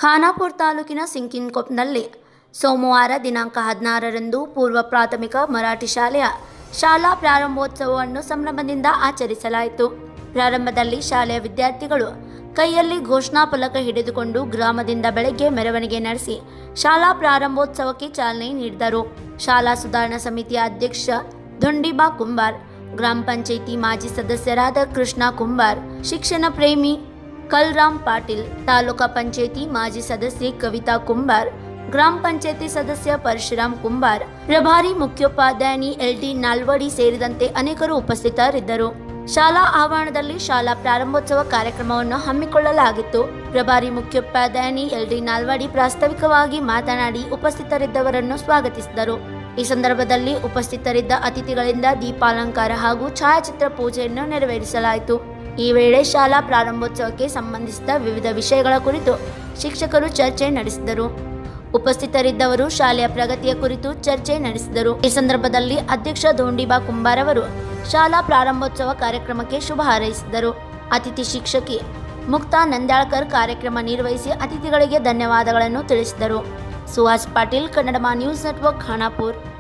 ಖಾನಾಪುರ ತಾಲೂಕಿನ ಸಿಂಕಿನ್ಕೊಪ್ನಲ್ಲಿ ಸೋಮವಾರ ದಿನಾಂಕ ಹದಿನಾರರಂದು ಪೂರ್ವ ಪ್ರಾಥಮಿಕ ಮರಾಠಿ ಶಾಲೆಯ ಶಾಲಾ ಪ್ರಾರಂಭೋತ್ಸವವನ್ನು ಸಂಭ್ರಮದಿಂದ ಆಚರಿಸಲಾಯಿತು ಪ್ರಾರಂಭದಲ್ಲಿ ಶಾಲೆಯ ವಿದ್ಯಾರ್ಥಿಗಳು ಕೈಯಲ್ಲಿ ಘೋಷಣಾ ಫಲಕ ಹಿಡಿದುಕೊಂಡು ಗ್ರಾಮದಿಂದ ಬೆಳಗ್ಗೆ ಮೆರವಣಿಗೆ ನಡೆಸಿ ಶಾಲಾ ಪ್ರಾರಂಭೋತ್ಸವಕ್ಕೆ ಚಾಲನೆ ನೀಡಿದರು ಶಾಲಾ ಸುಧಾರಣಾ ಸಮಿತಿಯ ಅಧ್ಯಕ್ಷ ಧುಂಡಿಬಾ ಕುಂಬಾರ್ ಗ್ರಾಮ ಪಂಚಾಯಿತಿ ಮಾಜಿ ಸದಸ್ಯರಾದ ಕೃಷ್ಣ ಕುಂಬಾರ್ ಶಿಕ್ಷಣ ಪ್ರೇಮಿ ಕಲ್ರಾಮ್ ಪಾಟೀಲ್ ತಾಲೂಕಾ ಪಂಚಾಯಿತಿ ಮಾಜಿ ಸದಸ್ಯೆ ಕವಿತಾ ಕುಂಬಾರ್ ಗ್ರಾಮ ಪಂಚಾಯಿತಿ ಸದಸ್ಯ ಪರಶುರಾಮ್ ಕುಂಬಾರ್ ಪ್ರಭಾರಿ ಮುಖ್ಯೋಪಾಧ್ಯಾಯಿನಿ ಎಲ್ಡಿ ನಾಲ್ವಡಿ ಸೇರಿದಂತೆ ಅನೇಕರು ಉಪಸ್ಥಿತರಿದ್ದರು ಶಾಲಾ ಆವರಣದಲ್ಲಿ ಶಾಲಾ ಪ್ರಾರಂಭೋತ್ಸವ ಕಾರ್ಯಕ್ರಮವನ್ನು ಹಮ್ಮಿಕೊಳ್ಳಲಾಗಿತ್ತು ಪ್ರಭಾರಿ ಮುಖ್ಯೋಪಾಧ್ಯಾಯಿನಿ ಎಲ್ಡಿ ನಾಲ್ವಡಿ ಪ್ರಾಸ್ತಾವಿಕವಾಗಿ ಮಾತನಾಡಿ ಉಪಸ್ಥಿತರಿದ್ದವರನ್ನು ಸ್ವಾಗತಿಸಿದರು ಈ ಸಂದರ್ಭದಲ್ಲಿ ಉಪಸ್ಥಿತರಿದ್ದ ಅತಿಥಿಗಳಿಂದ ದೀಪಾಲಂಕಾರ ಹಾಗೂ ಛಾಯಾಚಿತ್ರ ಪೂಜೆಯನ್ನು ನೆರವೇರಿಸಲಾಯಿತು ಈ ವೇಳೆ ಶಾಲಾ ಪ್ರಾರಂಭೋತ್ಸವಕ್ಕೆ ಸಂಬಂಧಿಸಿದ ವಿವಿಧ ವಿಷಯಗಳ ಕುರಿತು ಶಿಕ್ಷಕರು ಚರ್ಚೆ ನಡೆಸಿದರು ಉಪಸ್ಥಿತರಿದ್ದವರು ಶಾಲೆಯ ಪ್ರಗತಿಯ ಕುರಿತು ಚರ್ಚೆ ನಡೆಸಿದರು ಈ ಸಂದರ್ಭದಲ್ಲಿ ಅಧ್ಯಕ್ಷ ಧೋಂಡಿಬಾ ಕುಂಬಾರ್ ಅವರು ಶಾಲಾ ಪ್ರಾರಂಭೋತ್ಸವ ಕಾರ್ಯಕ್ರಮಕ್ಕೆ ಶುಭ ಹಾರೈಸಿದರು ಅತಿಥಿ ಶಿಕ್ಷಕಿ ಮುಕ್ತಾ ನಂದ್ಯಾಳ್ಕರ್ ಕಾರ್ಯಕ್ರಮ ನಿರ್ವಹಿಸಿ ಅತಿಥಿಗಳಿಗೆ ಧನ್ಯವಾದಗಳನ್ನು ತಿಳಿಸಿದರು ಸುಹಾಸ್ ಪಾಟೀಲ್ ಕನ್ನಡ ನ್ಯೂಸ್ ನೆಟ್ವರ್ಕ್ ಖಾನಾಪುರ್